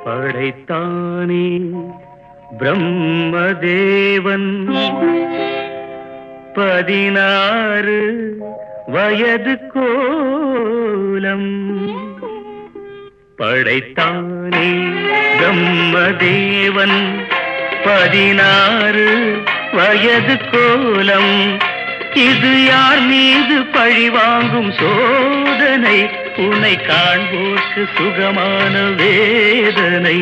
படைத்தானே பிரம்மதேவன் பதினாறு வயது கோலம் படைத்தானே பிரம்மதேவன் பதினாறு வயது கோலம் இது யார் மீது பழி வாங்கும் சோதனை உன்னை காண்போர்க்கு சுகமான வேதனை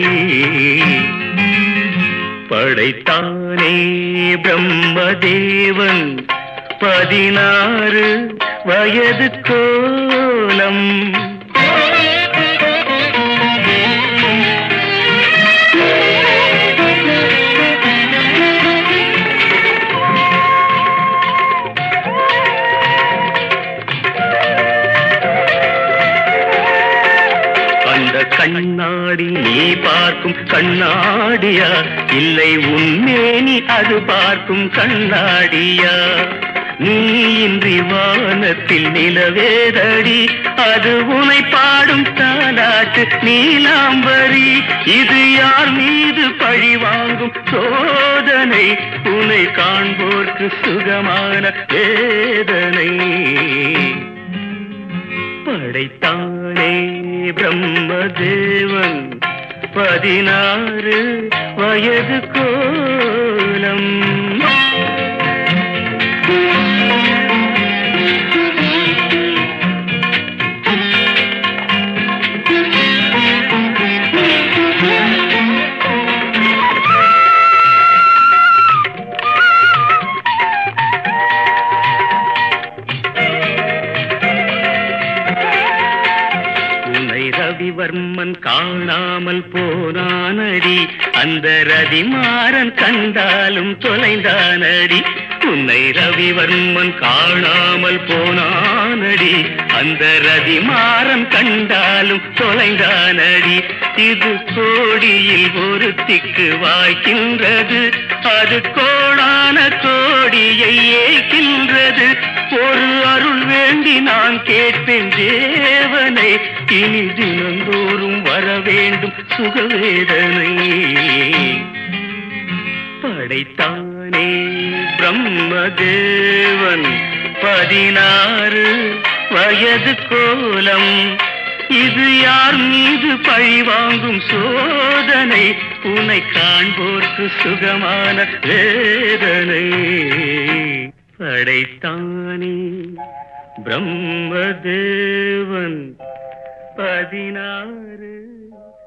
படைத்தானே பிரம்மதேவன் பதினாறு வயது கோலம் அந்த கண்ணாடி நீ பார்க்கும் கண்ணாடியா இல்லை உன்மேனி அது பார்க்கும் கண்ணாடியா நீ இன்றி வானத்தில் நிலவேதடி அது உனை பாடும் தாலாட்டு நீலாம்பரி இது யார் மீது பழி வாங்கும் சோதனை உன்னை காண்போர்க்கு சுகமான வேதனை படைத்தானே பிரம்மதேவன் பதினாறு வயது கோலம் உன்னை ரவிவர்மன் காணாமல் போனானடி அந்த ரதிமாறன் கண்டாலும் தொலைந்தானடி உன்னை ரவிவர்மன் காணாமல் போனானடி அந்த ரதிமாறன் கண்டாலும் தொலைந்தானடி இது கோடியில் ஒருத்திக்கு வாய்க்கின்றது அது கோடான கோடியை ஏய்க்கின்றது ஒரு அருள் வேண்டி நான் கேட்பேன் தேவனை இனி தினந்தோறும் வர வேண்டும் சுகவேதனை படைத்தானே பிரம்மதேவன் பதினாறு வயது கோலம் இது யார் மீது பழி வாங்கும் சோதனை உன்னை காண்போர்க்கு சுகமான வேதனை படைத்தானே பிரம்மதேவன் பதினாறு